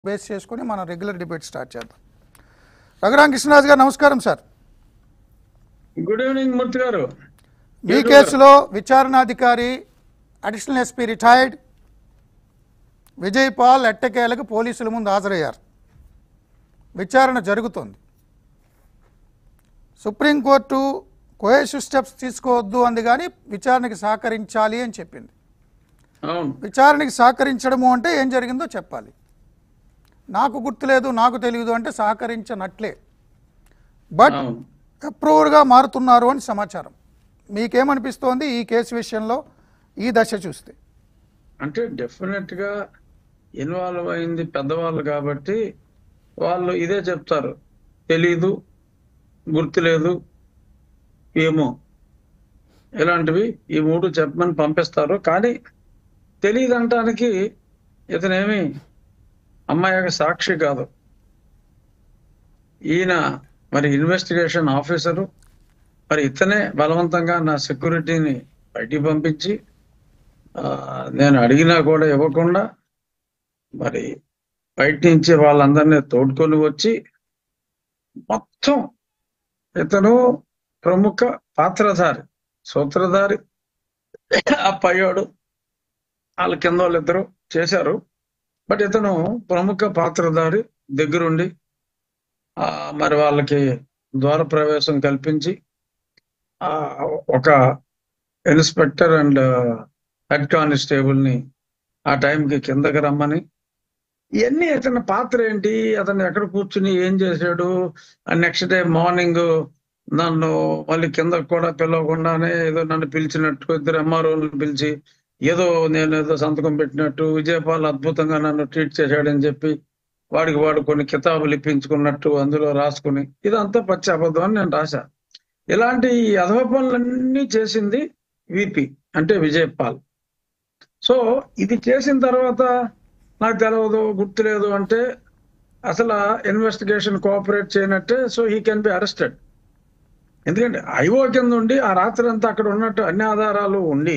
Base చేసుకొని మనం regular debate start చేద్దాం రఘురాం కృష్ణరాజు గారు నమస్కారం సార్ గుడ్ ఈవినింగ్ మూర్తి గారు మీ కేసులో విచారణాధికారి additional SP retired Vijay Paul ఎట్టకేలకు పోలీసుల ముందు హాజరయ్యారు విచారణ జరుగుతోంది సుప్రీంకోర్టు కోయసివ్ స్టెప్స్ తీసుకోవద్దు అంది కానీ విచారణకి సహకరించాలి అని చెప్పింది అవును విచారణకి సహకరించడము అంటే ఏం జరిగిందో చెప్పాలి నాకు గుర్తులేదు నాకు తెలియదు అంటే సహకరించనట్లే బట్ అవును అప్రూవర్గా మారుతున్నారు అని సమాచారం మీకేమనిపిస్తోంది ఈ కేసు విషయంలో ఈ దశ చూస్తే అంటే డెఫినెట్ గా ఇన్వాల్వ్ అయింది పెద్దవాళ్ళు కాబట్టి వాళ్ళు ఇదే చెప్తారు తెలీదు గుర్తులేదు ఏమో ఇలాంటివి ఈ మూడు చెప్పమని పంపిస్తారు కానీ తెలియదు అంటానికి ఇతనేమి అమ్మాయి యొక్క సాక్షి కాదు ఈయన మరి ఇన్వెస్టిగేషన్ ఆఫీసరు మరి ఇతనే బలవంతంగా నా సెక్యూరిటీని బయటికి పంపించి ఆ, నేను అడిగినా కూడా ఇవ్వకుండా మరి బయట నుంచి వాళ్ళందరినీ తోడుకొని వచ్చి మొత్తం ఇతను ప్రముఖ పాత్రధారి సూత్రధారి ఆ పయ్యోడు వాళ్ళ కింద వాళ్ళిద్దరు చేశారు బట్ ఇతను ప్రముఖ పాత్రధారి దగ్గరుండి ఆ, మరి వాళ్ళకి ద్వార ప్రవేశం కల్పించి ఆ, ఒక ఇన్స్పెక్టర్ అండ్ హెడ్ కానిస్టేబుల్ ని ఆ టైంకి కిందకి రమ్మని ఇవన్నీ అతని పాత్ర ఏంటి అతను ఎక్కడ కూర్చుని ఏం చేశాడు నెక్స్ట్ డే మార్నింగ్ నన్ను మళ్ళీ కిందకు కూడా పిలవకుండానే ఏదో నన్ను పిలిచినట్టు ఇద్దరు ఎంఆర్ఓలను పిలిచి ఏదో నేను ఏదో సంతకం పెట్టినట్టు విజయపాల్ అద్భుతంగా నన్ను ట్రీట్ చేశాడని చెప్పి వాడికి వాడు కొన్ని కితాబులు ఇప్పించుకున్నట్టు అందులో రాసుకుని ఇదంతా పచ్చి అబద్ధం అని నేను రాశా ఇలాంటి అధవ పనులన్నీ చేసింది విపి అంటే విజయపాల్ సో ఇది చేసిన తర్వాత నాకు తెలియదు గుర్తులేదు అంటే అసలు ఇన్వెస్టిగేషన్ కోఆపరేట్ చేయనట్టే so he can be arrested ఎందుకంటే ఐఓ కింద ఉండి ఆ రాత్రి అంతా అక్కడ ఉన్నట్టు అన్ని ఆధారాలు ఉండి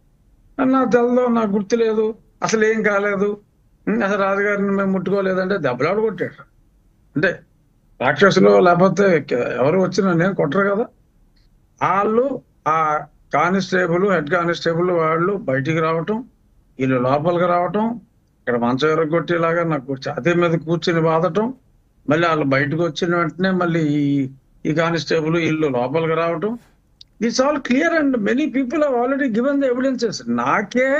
నాకు తెలదు నాకు గుర్తులేదు అసలు ఏం కాలేదు ఉం, అసలు రాజుగారిని మేము ముట్టుకోలేదంటే దెబ్బలాడు కొట్టాడు అంటే రాక్షసులు లేకపోతే ఎవరు వచ్చినా నేను కొట్టరు కదా వాళ్ళు ఆ కానిస్టేబుల్ హెడ్ కానిస్టేబుల్ వాళ్ళు బయటికి రావటం వీళ్ళు లోపలికి రావటం ఇక్కడ మంచం ఎరగొట్టేలాగా నాకు ఛాతీ మీద కూర్చుని బాధటం మళ్ళీ వాళ్ళు బయటకు వచ్చిన వెంటనే మళ్ళీ ఈ ఈ కానిస్టేబుల్ వీళ్ళు లోపలికి రావటం that's all clear and many people have already given the evidences నాకే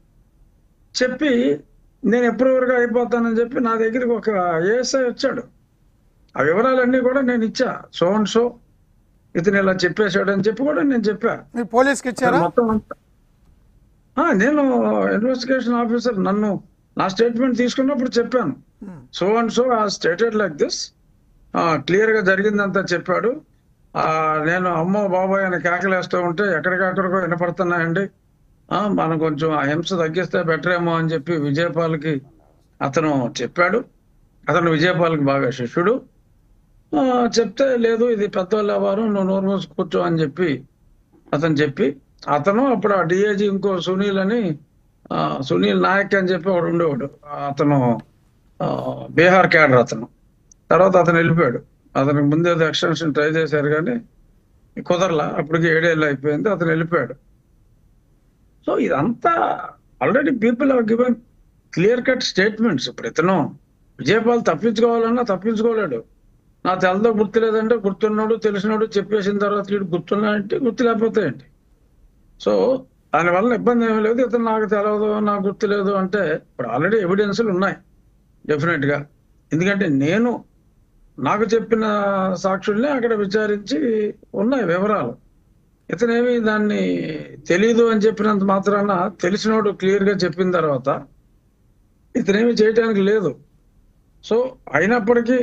చెప్పి నేను ఎప్పటివరకు అయిపోతానని చెప్పి నా దగ్గరికి ఒక ఏఎస్ఐ వచ్చాడు ఆ వివరాలన్నీ కూడా నేను ఇచ్చా సో అండ్ సో ఇతను ఇలా చెప్పేశాడు అని చెప్పి కూడా నేను చెప్పా మీరు పోలీస్కి ఇచ్చారా మొత్తం అంతా. ఆ, నేను ఇన్వెస్టిగేషన్ ఆఫీసర్ నన్ను నా స్టేట్మెంట్ తీసుకున్నప్పుడు చెప్పాను Hmm. So and so ah stated like this clear గా జరిగిందంతా చెప్పాడు ఆ, నేను అమ్మో బాబాయ్ అని కేకలేస్తూ ఉంటే ఎక్కడికక్కడికో వినపడుతున్నాయండి ఆ, మనం కొంచెం ఆ హింస తగ్గిస్తే బెటర్ ఏమో అని చెప్పి విజయపాల్కి అతను చెప్పాడు అతను విజయపాల్కి బాగా శిష్యుడు ఆ, చెప్తే లేదు ఇది పెద్దవాళ్ళ వారు నువ్వు నోరు మూసి కూర్చో అని చెప్పి అతను చెప్పి అతను అప్పుడు ఆ డిఏజీ ఇంకో సునీల్ అని ఆ, సునీల్ నాయక్ అని చెప్పి ఒకడు ఉండేవాడు అతను ఆ, బీహార్ క్యాడర్ అతను తర్వాత అతను వెళ్ళిపోయాడు అతనికి ముందే ఎక్స్టెన్షన్ ట్రై చేశారు కానీ కుదరలా అప్పటికి ఏడేళ్ళు అయిపోయింది అతను వెళ్ళిపోయాడు సో ఇదంతా already people have given clear cut statements ఇప్పుడు ఇతను విజయపాల్ తప్పించుకోవాలన్నా తప్పించుకోలేడు నా తెలదో గుర్తు లేదంటే గుర్తున్నాడు తెలిసినాడు చెప్పేసిన తర్వాత వీడు గుర్తున్నా అంటే గుర్తు లేకపోతే ఏంటి సో దానివల్ల ఇబ్బంది ఏమీ లేదు ఇతను నాకు తెలియదు నాకు గుర్తు లేదు అంటే ఇప్పుడు ఆల్రెడీ ఎవిడెన్స్లు ఉన్నాయి డెఫినెట్ గా ఎందుకంటే నేను నాకు చెప్పిన సాక్షుల్ని అక్కడ విచారించి ఉన్నాయి వివరాలు ఇతనేమి దాన్ని తెలీదు అని చెప్పినంత మాత్రాన తెలిసినోడు క్లియర్ గా చెప్పిన తర్వాత ఇతనేమి చేయటానికి లేదు సో అయినప్పటికీ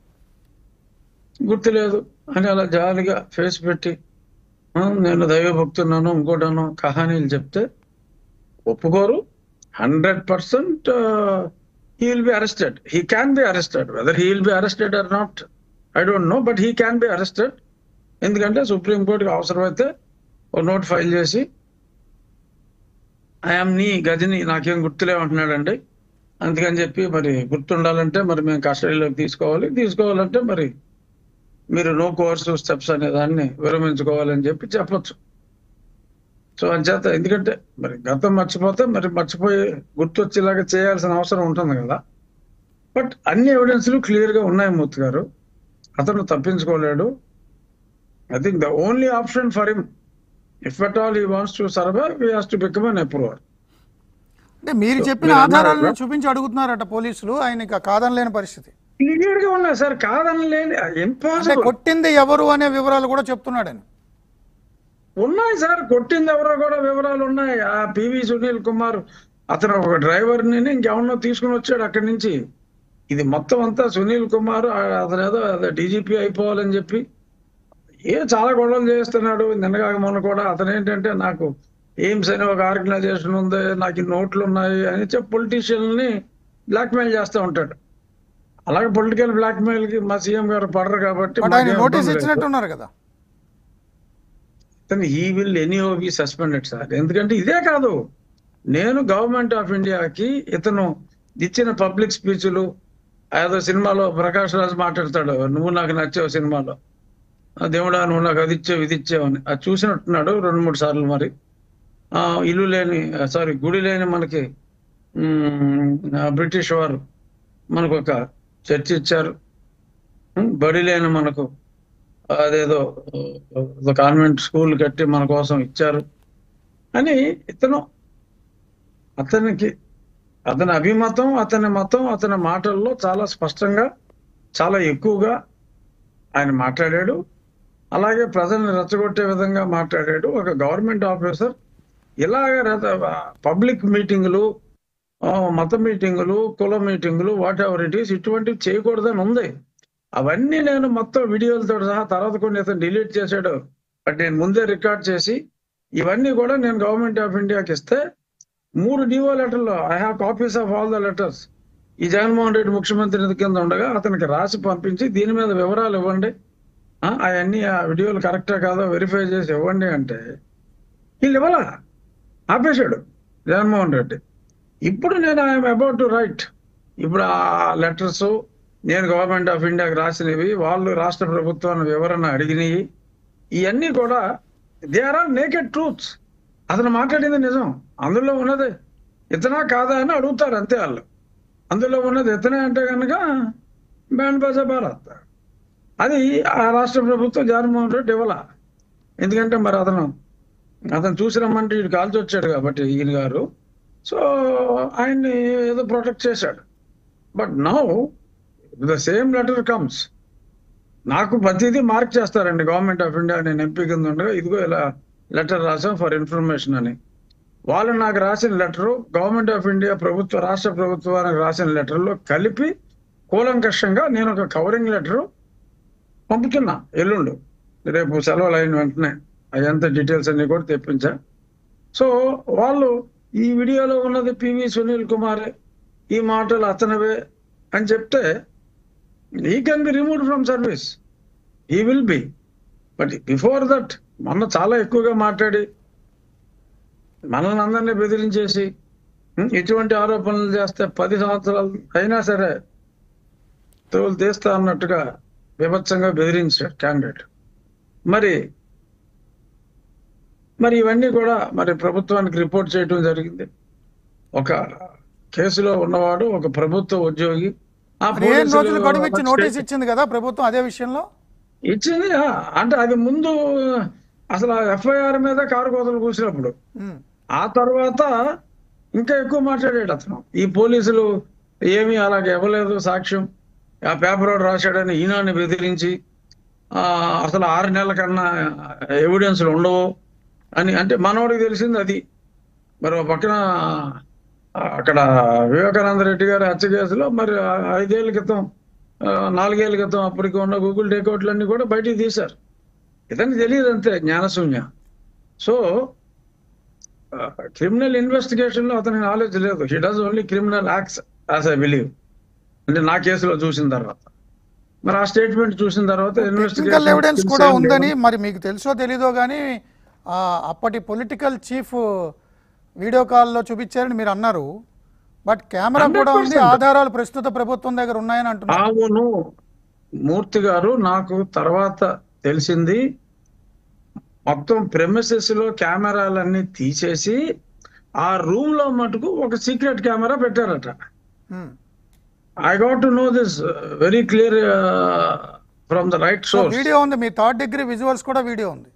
గుర్తులేదు అని అలా జాలిగా ఫేస్ పెట్టి "ఆ, నేను దైవభక్తున్నాను ఇంకోటను కహానీలు చెప్తే ఒప్పుకోరు hundred percent he will be arrested he can be arrested whether he will be arrested or not I don't know but he can be arrested ఎందుకంటే సుప్రీంకోర్టుకి అవసరమైతే ఒక నోట్ ఫైల్ చేసి ఐఎమ్ నీ గజని నాకేం గుర్తులేమంటున్నాడండి అందుకని చెప్పి మరి గుర్తుండాలంటే మరి మేము కస్టడీలోకి తీసుకోవాలి తీసుకోవాలంటే మరి మీరు నో కోర్సు స్టెప్స్ అనే దాన్ని విరమించుకోవాలని చెప్పి చెప్పొచ్చు సో అంచేత ఎందుకంటే మరి గతం మర్చిపోతే మరి మర్చిపోయి గుర్తొచ్చేలాగా చేయాల్సిన అవసరం ఉంటుంది కదా బట్ అన్ని ఎవిడెన్స్లు క్లియర్ గా ఉన్నాయి మూర్తి గారు అతను తప్పించుకోలేడు I think the only option for him if at all he wants to survive he has to become an approver అంటే మీరు చెప్పిన మీరు అన్నారు ఆధారాలను కదా? చూపించి అడుగుతున్నారట పోలీసులు ఆయన ఇక కాదనలేని పరిస్థితి క్లియర్ గా ఉన్నాయి సార్ కాదని లేని అంటే ఇంపాసిబుల్ కొట్టింది ఎవరు అనే వివరాలు కూడా చెప్తున్నాడు ఆయన ఉన్నాయి సార్ కొట్టింది ఎవరో కూడా వివరాలు ఉన్నాయి ఆ పివి సునీల్ కుమార్ అతను ఒక డ్రైవర్ ని ఇంకెవరినో తీసుకుని వచ్చాడు అక్కడి నుంచి ఇది మొత్తం అంతా సునీల్ కుమార్ ఆ- అతను ఏదో డీజీపీ అయిపోవాలని చెప్పి ఏ చాలా గొడవలు చేస్తున్నాడు నిన్నగాక మొన్న కూడా అతను ఏంటంటే నాకు ఎయిమ్స్ అనే ఒక ఆర్గనైజేషన్ ఉంది నాకు ఈ నోట్లు ఉన్నాయి అని చెప్పి పొలిటీషియన్ని బ్లాక్మెయిల్ చేస్తూ ఉంటాడు అలాగే పొలిటికల్ బ్లాక్మెయిల్ కి మా సీఎం గారు పడరు కాబట్టి బట్ ఆయన మాకేం నోటీస్ ఇబ్బంది లేదు. ఇచ్చినట్టున్నారు కదా then he will anyhow be suspended sir ఎందుకంటే ఇదే కాదు నేను గవర్నమెంట్ ఆఫ్ ఇండియాకి ఇతను ఇచ్చిన పబ్లిక్ స్పీచ్లు ఏదో సినిమాలో ప్రకాష్ రాజ్ మాట్లాడతాడు నువ్వు నాకు నచ్చావు సినిమాలో ఆ దేవుడా నువ్వు నాకు అది ఇచ్చావు ఇది ఇచ్చావు అని అది చూసినట్టున్నాడు రెండు మూడు సార్లు మరి ఆ ఇల్లు లేని సారీ గుడి లేని మనకి మ్, ఆ, బ్రిటిష్ వారు మనకు ఒక చర్చ్ ఇచ్చారు మ్, బడి లేని మనకు అదేదో ఒక కాన్వెంట్ స్కూల్ కట్టి మన కోసం ఇచ్చారు అని ఇతను అతనికి అతని అభిమతం అతని మతం అతని మాటల్లో చాలా స్పష్టంగా చాలా ఎక్కువగా ఆయన మాట్లాడాడు అలాగే ప్రజల్ని రెచ్చగొట్టే విధంగా మాట్లాడాడు ఒక గవర్నమెంట్ ఆఫీసర్ ఇలాగ పబ్లిక్ మీటింగులు ఆ, మత మీటింగులు కుల మీటింగులు వాట్ ఎవర్ ఇట్ ఈస్ ఇటువంటివి చేయకూడదని ఉంది అవన్నీ నేను మొత్తం వీడియోలతో సహా తర్వాత కొన్ని అతను డిలీట్ చేశాడు బట్ నేను ముందే రికార్డ్ చేసి ఇవన్నీ కూడా నేను గవర్నమెంట్ ఆఫ్ ఇండియాకి ఇస్తే మూడు డివో లెటర్లో I have copies of all the letters ఈ జగన్మోహన్ రెడ్డి ముఖ్యమంత్రి కింద ఉండగా అతనికి రాసి పంపించి దీని మీద వివరాలు ఇవ్వండి ఆ, అవన్నీ ఆ వీడియోలు కరెక్టా కాదో వెరిఫై చేసి ఇవ్వండి అంటే వీళ్ళు ఇవ్వాల ఆపేశాడు జగన్మోహన్ రెడ్డి ఇప్పుడు నేను ఐఎమ్ అబౌట్ టు రైట్ ఇప్పుడు ఆ లెటర్స్ నేను గవర్నమెంట్ ఆఫ్ ఇండియాకి రాసినవి వాళ్ళు రాష్ట్ర ప్రభుత్వాన్ని వివరణ అడిగినవి ఇవన్నీ కూడా they are all naked truths అతను మాట్లాడింది నిజం అందులో ఉన్నది ఇతనా కాదా అని అడుగుతారు అంతే వాళ్ళు అందులో ఉన్నది ఇతనే అంటే కనుక బ్యాండ్ బాజా భారత్ అది ఆ రాష్ట్ర ప్రభుత్వం జగన్మోహన్ రెడ్డి ఇవ్వాల ఎందుకంటే మరి అతను అతను చూసి రమ్మంటే వీడు కాల్చి వచ్చాడు కాబట్టి ఈయన గారు సో ఆయన్ని ఏదో ప్రొటెక్ట్ చేశాడు but now the same letter comes నాకు ప్రతిదీ మార్క్ చేస్తారండి గవర్నమెంట్ ఆఫ్ ఇండియా నేను ఎంపీ కింద ఉండగా ఇదిగో ఇలా లెటర్ రాసాం ఫర్ ఇన్ఫర్మేషన్ అని వాళ్ళు నాకు రాసిన లెటరు గవర్నమెంట్ ఆఫ్ ఇండియా ప్రభుత్వ రాష్ట్ర ప్రభుత్వానికి రాసిన లెటర్లో కలిపి కూలంకషంగా నేను ఒక కవరింగ్ లెటరు పంపుతున్నా ఎల్లుండు రేపు సెలవులు అయిన వెంటనే అదంతా డీటెయిల్స్ అన్ని కూడా తెప్పించా సో వాళ్ళు ఈ వీడియోలో ఉన్నది పివి సునీల్ కుమార్ ఈ మాటలు అతనివే అని చెప్తే he can be removed from service he will be but before that మొన్న చాలా ఎక్కువగా మాట్లాడి మనల్ని అందరినీ బెదిరించేసి ఉం, ఇటువంటి ఆరోపణలు చేస్తే పది సంవత్సరాలు అయినా సరే తోలు తీస్తా అన్నట్టుగా విభత్సంగా బెదిరించాడు క్యాండిడేట్ మరి మరి ఇవన్నీ కూడా మరి ప్రభుత్వానికి రిపోర్ట్ చేయడం జరిగింది ఒక కేసులో ఉన్నవాడు ఒక ప్రభుత్వ ఉద్యోగి ఆ పదిహేను పోలీసులు రోజులు గడువు ఇచ్చి స్టేట్- నోటీస్ ఇచ్చింది కదా ప్రభుత్వం అదే విషయంలో ఇచ్చింది ఆ, అంటే అది ముందు అసలు ఎఫ్ఐఆర్ మీద కారు కోతలు కూసినప్పుడు ఉమ్. ఆ తర్వాత ఇంకా ఎక్కువ మాట్లాడాడు అతను ఈ పోలీసులు ఏమీ అలాగ ఇవ్వలేదు సాక్ష్యం ఆ పేపర్ వాడు రాశాడని ఈనాన్ని బెదిరించి ఆ, అసలు ఆరు నెలల కన్నా ఎవిడెన్స్లు ఉండవు అని అంటే మనోడికి తెలిసింది అది మరి ఒక పక్కన ఆ, అక్కడ వివేకానంద రెడ్డి గారి హత్య కేసులో మరి ఆ ఐదేళ్ల క్రితం ఆ, నాలుగేళ్ల క్రితం అప్పటికి ఉన్న గూగుల్ టేకౌట్లన్నీ కూడా బయటికి తీశారు ఇతనికి తెలియదు అంతే జ్ఞానశూన్య సో క్రిమినల్ ఇన్వెస్టిగేషన్ లో అతనికి నాలెడ్జ్ లేదు he does only criminal acts as I believe అంటే నా కేసులో చూసిన తర్వాత మరి ఆ స్టేట్మెంట్ చూసిన తర్వాత టెక్నికల్ ఎవిడెన్స్ కూడా ఉందని మరి మీకు తెలుసో తెలీదో కానీ ఆ, అప్పటి పొలిటికల్ చీఫ్ వీడియో కాల్లో చూపించారని మీరు అన్నారు బట్ కెమెరా కూడా ఉంది 100%. ఆధారాలు ప్రస్తుత ప్రభుత్వం దగ్గర ఉన్నాయని అంటున్నారు అవును మూర్తి గారు నాకు తర్వాత తెలిసింది మొత్తం ప్రెమిసెస్ లో కెమెరాలన్నీ తీసేసి ఆ రూమ్ లో మటుకు ఒక సీక్రెట్ కెమెరా పెట్టారట um. I got to know this very clear from the right so source video ఉంది మీ థర్డ్ డిగ్రీ విజువల్స్ కూడా వీడియో ఉంది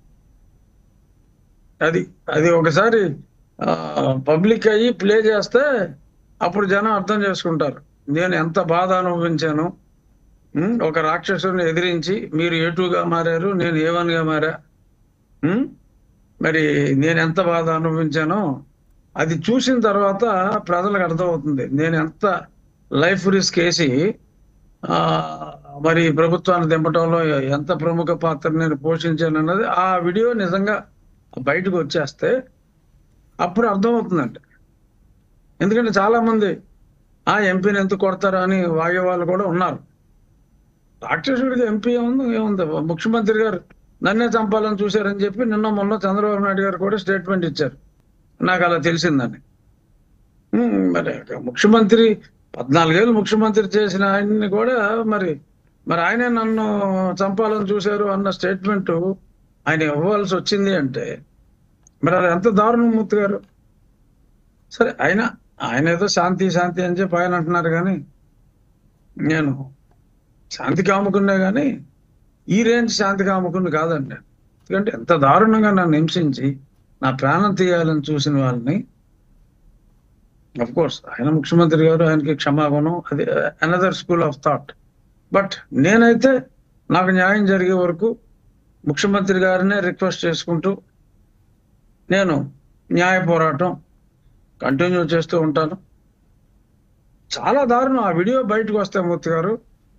అది అది ఒకసారి పబ్లిక్ అయ్యి ప్లే చేస్తే అప్పుడు జనం అర్థం చేసుకుంటారు నేను ఎంత బాధ అనుభవించాను ఉమ్, ఒక రాక్షసుని ఎదిరించి మీరు ఏ టూగా మారారు నేను ఏ వన్ గా మారా ఉమ్, మరి నేను ఎంత బాధ అనుభవించానో అది చూసిన తర్వాత ప్రజలకు అర్థమవుతుంది నేను ఎంత లైఫ్ రిస్క్ వేసి ఆ, మరి ప్రభుత్వాన్ని దింపటంలో ఎంత ప్రముఖ పాత్ర నేను పోషించాను అన్నది ఆ వీడియో నిజంగా బయటకు వచ్చేస్తే అప్పుడు అర్థమవుతుందండి ఎందుకంటే చాలా మంది ఆ ఎంపీని ఎందుకు కొడతారు అని వాగే వాళ్ళు కూడా ఉన్నారు రాక్షసుడికి ఎంపీ ఏముంది ఏముంది ముఖ్యమంత్రి గారు నన్నే చంపాలని చూశారని చెప్పి నిన్న మొన్న చంద్రబాబు నాయుడు గారు కూడా స్టేట్మెంట్ ఇచ్చారు నాకు అలా తెలిసిందని ఉమ్, మరి ముఖ్యమంత్రి పద్నాలుగేళ్ళు ముఖ్యమంత్రి చేసిన ఆయన్ని కూడా మరి మరి ఆయనే నన్ను చంపాలని చూశారు అన్న స్టేట్మెంట్ ఆయన ఇవ్వాల్సి వచ్చింది అంటే మరి అది ఎంత దారుణం మూర్తి గారు సరే ఆయన ఆయన ఏదో శాంతి శాంతి అని చెప్పి ఆయన అంటున్నారు కానీ నేను శాంతి కాముకున్నా కానీ ఈ రేంజ్ శాంతి కాముకుని కాదండి ఎందుకంటే ఎంత దారుణంగా నన్ను హింసించి నా ప్రాణం తీయాలని చూసిన వాళ్ళని అఫ్ కోర్స్ ఆయన ముఖ్యమంత్రి గారు ఆయనకి క్షమాగుణం అది another school of thought but నేనైతే నాకు న్యాయం జరిగే వరకు ముఖ్యమంత్రి గారినే రిక్వెస్ట్ చేసుకుంటూ నేను న్యాయ పోరాటం కంటిన్యూ చేస్తూ ఉంటాను చాలా దారుణం ఆ వీడియో బయటకు వస్తే మూర్తి గారు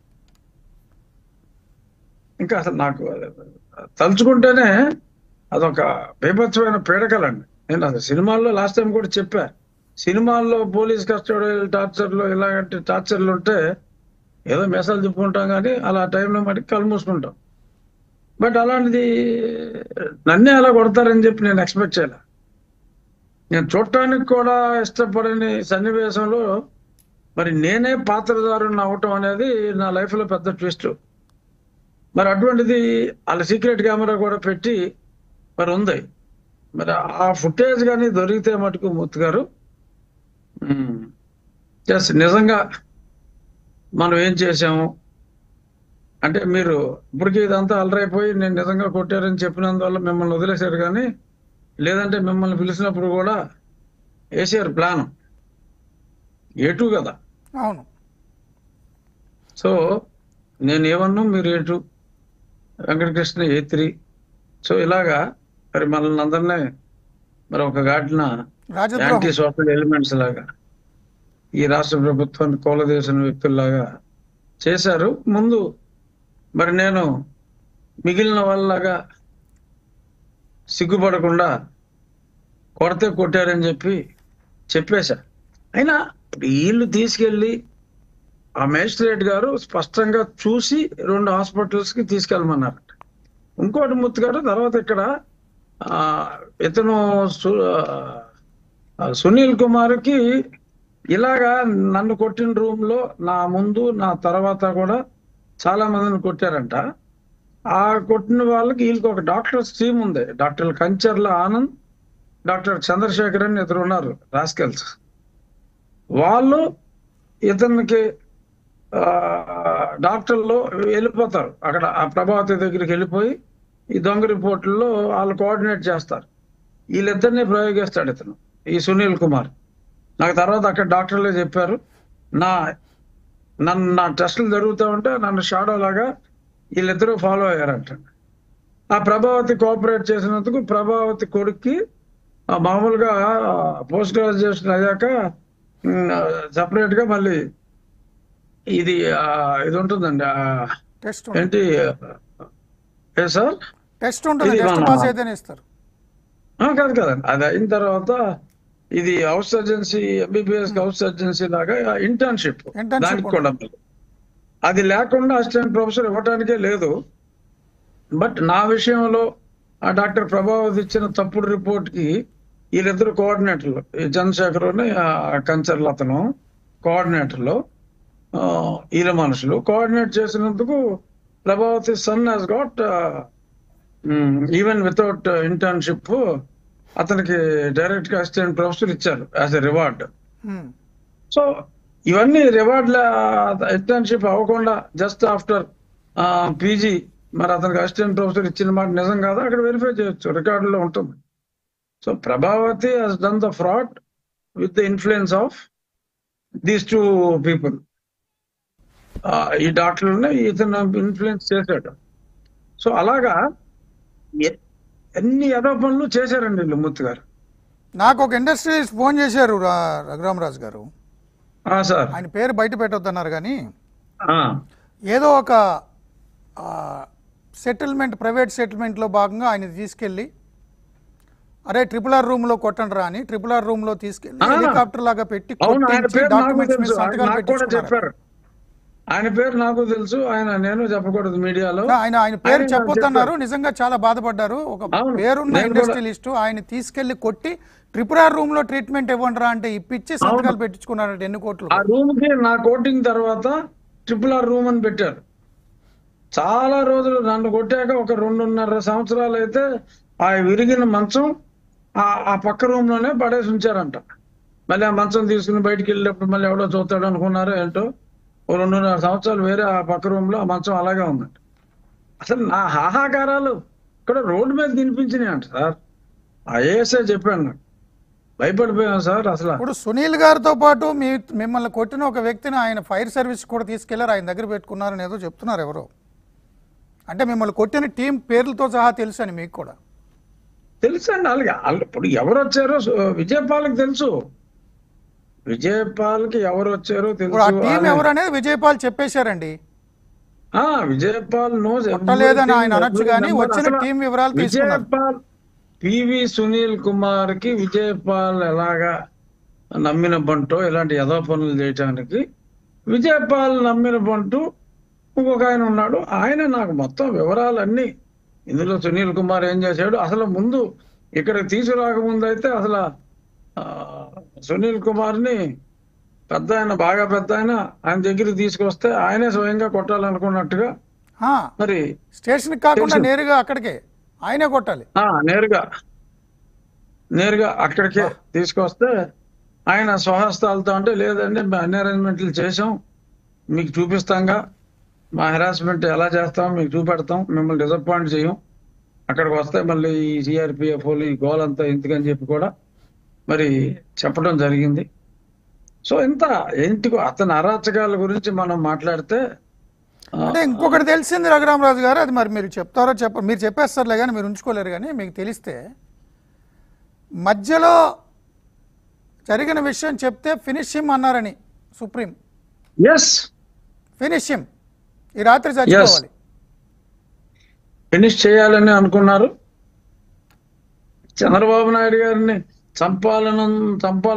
ఇంకా అసలు నాకు తలుచుకుంటేనే అదొక బీభత్సమైన పీడకలండి నేను అది సినిమాల్లో లాస్ట్ టైం కూడా చెప్పా సినిమాల్లో పోలీస్ కస్టడీ టార్చర్లు ఇలాంటి టార్చర్లు ఉంటే ఏదో మెసాలు చెప్పుకుంటాం కానీ అలా టైంలో మటుకు కళ్ళు మూసుకుంటాం బట్ అలాంటిది నన్నే అలా కొడతారని చెప్పి నేను ఎక్స్పెక్ట్ చేయలే నేను చూడటానికి కూడా ఇష్టపడని సన్నివేశంలో మరి నేనే పాత్రదారుని అవటం అనేది నా లైఫ్లో పెద్ద ట్విస్ట్ మరి అటువంటిది వాళ్ళ సీక్రెట్ కెమెరా కూడా పెట్టి మరి ఉంది మరి ఆ ఫుటేజ్ కానీ దొరికితే మటుకు మూర్తి గారు జస్ట్ నిజంగా మనం ఏం చేసాము అంటే మీరు ఇప్పటికీ ఇదంతా అలరైపోయి నేను నిజంగా కొట్టారని చెప్పినందువల్ల మిమ్మల్ని వదిలేశారు కానీ లేదంటే మిమ్మల్ని పిలిచినప్పుడు కూడా వేసారు ప్లాన్ ఏటు కదా అవును సో నేను ఏమన్నా మీరు ఏటు వెంకటకృష్ణ ఏ త్రీ సో ఇలాగా మరి మనల్ని అందరినీ మరి ఒక ఘాటిన రాజద్రోహం యాంటీ సోషల్ ఎలిమెంట్స్ లాగా ఈ రాష్ట్ర ప్రభుత్వాన్ని కోలదేసిన వ్యక్తుల్లాగా చేశారు ముందు మరి నేను మిగిలిన వాళ్ళలాగా సిగ్గుపడకుండా కొడితే కొట్టారని చెప్పి చెప్పేశా అయినా వీళ్ళు తీసుకెళ్ళి ఆ మేజిస్ట్రేట్ గారు స్పష్టంగా చూసి రెండు హాస్పిటల్స్ కి తీసుకెళ్ళమన్నారు ఇంకోటి ముత్తు గారు తర్వాత ఇక్కడ ఆ, ఇతను సు- ఆ, సునీల్ కుమార్కి ఇలాగా నన్ను కొట్టిన రూమ్ లో నా ముందు నా తర్వాత కూడా చాలా మందిని కొట్టారంట ఆ కొట్టిన వాళ్ళకి వీళ్ళకి ఒక డాక్టర్స్ టీం ఉంది డాక్టర్ కంచర్ల ఆనంద్ డాక్టర్ చంద్రశేఖర్ అని ఇద్దరు ఉన్నారు రాస్కెల్స్ వాళ్ళు ఇతనికి ఆ, డాక్టర్లు వెళ్ళిపోతారు అక్కడ ఆ ప్రభావతి దగ్గరికి వెళ్ళిపోయి ఈ దొంగ రిపోర్టుల్లో వాళ్ళు కోఆర్డినేట్ చేస్తారు వీళ్ళిద్దరిని ప్రయోగిస్తాడు ఇతను ఈ సునీల్ కుమార్ నాకు తర్వాత అక్కడ డాక్టర్లే చెప్పారు నా నన్ను నా టెస్టులు జరుగుతూ ఉంటే నన్ను షాడో లాగా వీళ్ళిద్దరూ ఫాలో అయ్యారంట ఆ ప్రభావతి కోఆపరేట్ చేసినందుకు ప్రభావతి కొడుక్కి ఆ మామూలుగా పోస్ట్ గ్రాడ్యుయేషన్ అయ్యాక సపరేట్ గా మళ్ళీ ఇది ఆ, ఇది ఉంటుందండి ఆ, టెస్ట్ ఏంటి ఏ సార్ టెస్ట్ ఉంటుంది ఇది టెస్ట్ మన- పాస్ అయితేనే ఇస్తారు ఆ, కాదు కదండి అది అయిన తర్వాత ఇది house surgeoncy MBBS house surgeoncy లాగా ఇంటర్న్షిప్ Internship దానికి కూడా మళ్ళీ. అది లేకుండా అసిస్టెంట్ ప్రొఫెసర్ ఇవ్వటానికే లేదు బట్ నా విషయంలో ఆ డాక్టర్ ప్రభావతి ఇచ్చిన తప్పుడు రిపోర్ట్ కి వీళ్ళిద్దరు కోఆర్డినేటర్లు ఈ చంద్రశేఖర్ కంచర్లు అతను కోఆర్డినేటర్లు ఆ, వీళ్ళ మనుషులు కోఆర్డినేట్ చేసినందుకు Prabhavati son has got even without internship అతనికి డైరెక్ట్ గా అసిస్టెంట్ ప్రొఫెసర్ ఇచ్చారు as a reward hmm. So ఇవన్నీ రివార్డ్ ఇంటర్న్షిప్ అవ్వకుండా జస్ట్ ఆఫ్టర్ పీజీ మరి అతనికి అసిస్టెంట్ ప్రొఫెసర్ ఇచ్చిన మాట నిజం కాదా అక్కడ వెరిఫై చేయొచ్చు రికార్డులో ఉంటుంది so Prabhavati has done the fraud with the influence of these two people ఈ డాక్టర్ని ఇతను ఇన్ఫ్లుయెన్స్ చేశాడు సో అలాగా ఎ- ఎన్ని ఆరోపణలు చేశారండి వీళ్ళు మూర్తి గారు నాకు ఒక ఇండస్ట్రియలిస్ట్ ఫోన్ చేశారు రా- రఘురామరాజు గారు ఆ, సార్ ఆయన పేరు బయట పెట్టొద్దన్నారు కానీ ఆ, ఏదో ఒక సెటిల్మెంట్ ప్రైవేట్ సెటిల్మెంట్లో భాగంగా ఆయన తీసుకెళ్ళి అరే ట్రిపుల్ ఆర్ రూమ్ లో కొట్టండి రా అని ట్రిపుల్ ఆర్ రూమ్ లో తీసుకెళ్ళి ఆ. హెలికాప్టర్ లాగా పెట్టి అవును ఆయన కొట్టించి పేరు నాకు డాక్యుమెంట్స్ మీద తెలుసు ఆయన సంతకాలు నాకు కూడా పెట్టించుకున్నారు చెప్పారు ఆయన పేరు నాకు తెలుసు ఆయన నేను చెప్పకూడదు మీడియాలో ఆయన ఆయన పేరు ఆయన నాకు చెప్పొద్దన్నారు నిజంగా చాలా బాధపడ్డారు ఒక అవును, పేరున్న నేను కూడా- ఇండస్ట్రియలిస్ట్ ఆయన తీసుకెళ్లి కొట్టి ట్రిపురార్ రూమ్ లో ట్రీట్మెంట్ ఇవ్వండి రా అంటే ఇప్పించి సంతకాలు పెట్టించుకున్నారంటే ఎన్ని కోట్లు ఆ రూమ్ కి నా కోటింగ్ తర్వాత ట్రిపుల్ ఆర్ రూమ్ అని పెట్టారు చాలా రోజులు నన్ను కొట్టాక ఒక రెండున్నర సంవత్సరాలు అయితే ఆ విరిగిన మంచం ఆ ఆ పక్క రూమ్ లోనే పడేసి ఉంచారంట మళ్ళీ ఆ మంచం తీసుకుని బయటికి వెళ్ళినప్పుడు మళ్ళీ ఎవడో చూస్తాడు అనుకున్నారో ఏంటో ఓ రెండున్నర సంవత్సరాలు వేరే ఆ పక్క రూమ్ లో ఆ మంచం అలాగే ఉందంట అసలు నా హాహాకారాలు ఇక్కడ రోడ్డు మీద తినిపించినాయి అంట సార్ ఐఏఎస్ఏ చెప్పాను నాకు భయపడిపోయాను సార్ అసలు ఇప్పుడు సునీల్ గారితో పాటు మీ మిమ్మల్ని కొట్టిన ఒక వ్యక్తిని ఆయన ఫైర్ సర్వీస్ కూడా తీసుకెళ్లారు ఆయన దగ్గర పెట్టుకున్నారని ఏదో చెప్తున్నారు ఎవరో అంటే మిమ్మల్ని కొట్టిన టీం పేర్లతో సహా తెలుసు అని మీకు కూడా తెలుసండి అలాగే వాళ్ళు ఇప్పుడు ఎవరు వచ్చారో సు- విజయపాల్కి తెలుసు విజయపాల్కి ఎవరు వచ్చారో ఇప్పుడు ఆ తెలుసు టీం ఆయన- ఎవరు అనేది విజయపాల్ చెప్పేశారండి ఆ, విజయపాల్ నోస్ కొట్టలేదని ఆయన అనొచ్చు కానీ వచ్చిన టీం వివరాలు తీసుకున్నారు విజయపాల్ పివి సునీల్ కుమార్ కి విజయపాల్ ఎలాగా నమ్మిన బంటో ఇలాంటి యథో పనులు చేయటానికి విజయపాల్ నమ్మిన బంటు ఇంకొక ఆయన ఉన్నాడు ఆయన నాకు మొత్తం వివరాలన్నీ ఇందులో సునీల్ కుమార్ ఏం చేశాడు అసలు ముందు ఇక్కడ తీసుకురాకముందు అయితే అసలు ఆ, సునీల్ కుమార్ ని పెద్ద ఆయన బాగా పెద్ద ఆయన ఆయన దగ్గరికి తీసుకొస్తే ఆయనే స్వయంగా కొట్టాలనుకున్నట్టుగా ఆ, మరి స్టేషన్ కాకుండా తెలుసు. నేరుగా అక్కడికే ఆయనే కొట్టాలి ఆ నేరుగా నేరుగా అక్కడికే తీసుకొస్తే ఆయన స్వహస్తాలతో అంటే లేదండి మేము అన్ని అరేంజ్మెంట్లు చేసాం మీకు చూపిస్తాంగా మా హెరాస్మెంట్ ఎలా చేస్తాం మీకు చూపెడతాం మిమ్మల్ని డిసప్పాయింట్ చేయం అక్కడికి వస్తే మళ్ళీ ఈ సిఆర్పిఎఫ్ ఈ గోల్ అంతా ఎందుకని చెప్పి కూడా మరి చెప్పడం జరిగింది సో ఇంత ఇంటికి అతని అరాచకాల గురించి మనం మాట్లాడితే ఆ, అంటే ఇంకొకటి తెలిసింది రఘురామరాజు గారు అది మరి మీరు చెప్తారో చెప్ప మీరు చెప్పేస్తారులే కానీ మీరు ఉంచుకోలేరు కానీ మీకు తెలిస్తే మధ్యలో జరిగిన విషయం చెప్తే ఫినిష్ హిమ్ అన్నారని సుప్రీం ఎస్ ఫినిష్ హిమ్ ఈ రాత్రి చచ్చిపోవాలి ఫినిష్ చేయాలని అనుకున్నారు చంద్రబాబు నాయుడు గారిని చంపాలను చంపాలి